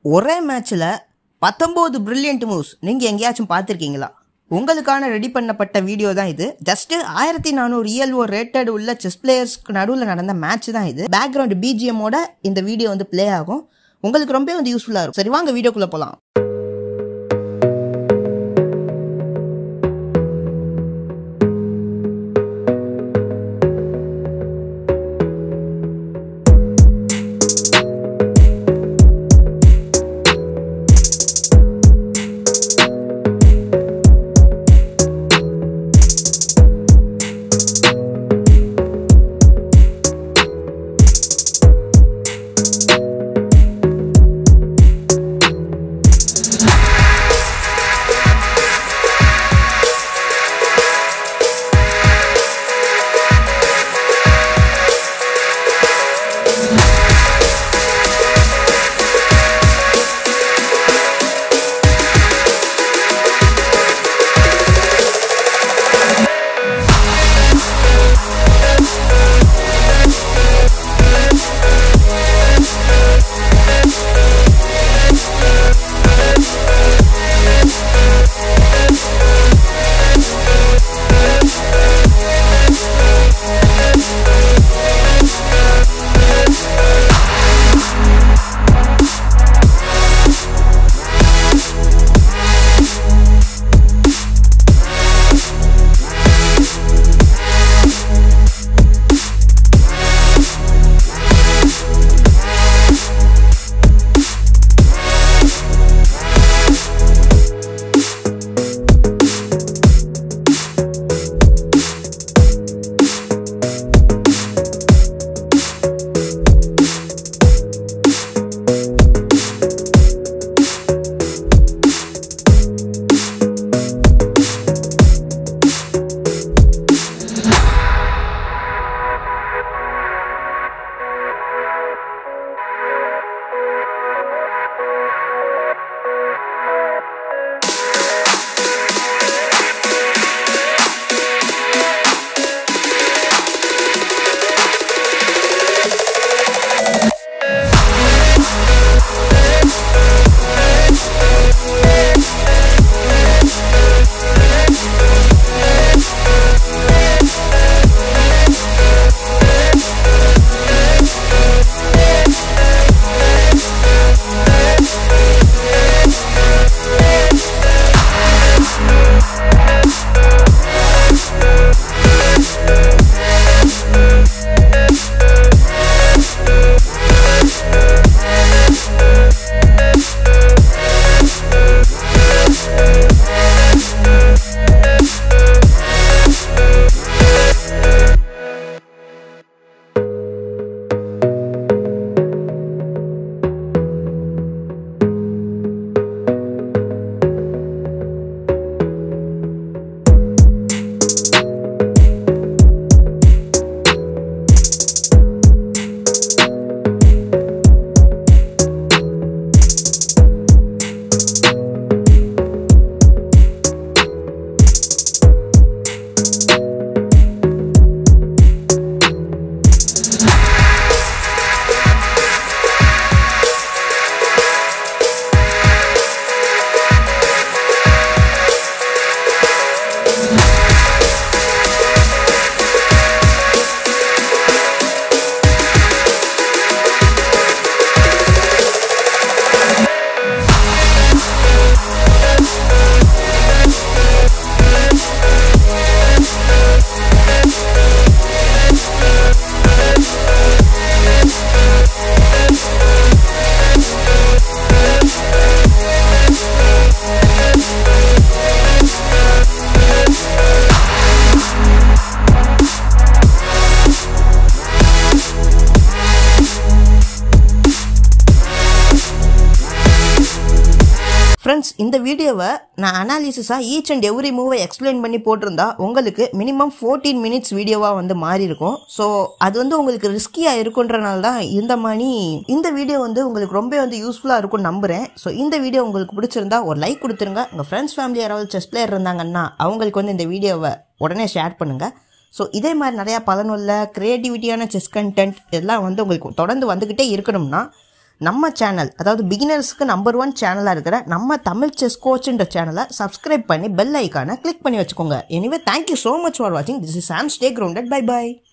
ஒரே மேட்ச்சில் பத்தொம்போது பிரில்லியன்ட் மூவ்ஸ் நீங்கள் எங்கேயாச்சும் பார்த்துருக்கீங்களா உங்களுக்கான ரெடி பண்ணப்பட்ட வீடியோ தான் இது ஜஸ்ட் ஆயிரத்தி நானூறு இஎல்ஓ ரேட்டட் உள்ள செஸ் பிளேயர்ஸ்க்கு நடுவில் நடந்த மேட்ச் தான் இது பேக்ரவுண்ட் பிஜிஎம்மோட இந்த வீடியோ வந்து ப்ளே ஆகும் உங்களுக்கு ரொம்ப வந்து யூஸ்ஃபுல்லாக இருக்கும் சரி வாங்க வீடியோக்குள்ளே போகலாம் ஃப்ரெண்ட்ஸ் இந்த வீடியோவை நான் அனாலிசிஸாக ஈச் அண்ட் எவ்ரி மூவை எக்ஸ்பிளைன் பண்ணி போட்டிருந்தா உங்களுக்கு மினிமம் ஃபோர்டீன் மினிட்ஸ் வீடியோவாக வந்து மாறி இருக்கும் ஸோ அது வந்து உங்களுக்கு ரிஸ்கியாக இருக்குன்றனால தான் இந்த மாதிரி இந்த வீடியோ வந்து உங்களுக்கு ரொம்ப வந்து யூஸ்ஃபுல்லாக இருக்கும்னு நம்புகிறேன் ஸோ இந்த வீடியோ உங்களுக்கு பிடிச்சிருந்தா ஒரு லைக் கொடுத்துருங்க உங்கள் ஃப்ரெண்ட்ஸ் ஃபேமிலி யாராவது செஸ் பிளேயர் இருந்தாங்கன்னா அவங்களுக்கு வந்து இந்த வீடியோவை உடனே ஷேர் பண்ணுங்கள் ஸோ இதே மாதிரி நிறையா பலனுள்ள க்ரியேட்டிவிட்டியான செஸ் கண்டென்ட் இதெல்லாம் வந்து உங்களுக்கு தொடர்ந்து வந்துக்கிட்டே இருக்கணும்னா நம்ம சேனல் அதாவது பிகினர்ஸ்க்கு நம்பர் ஒன் சேனலாக இருக்கிற நம்ம தமிழ் செஸ் கோச்ன்ற சேனலை சப்ஸ்கிரைப் பண்ணி பெல் ஐக்கானை கிளிக் பண்ணி வச்சுக்கோங்க anyway thank you so much for வாட்சிங் this is Sam stay grounded bye by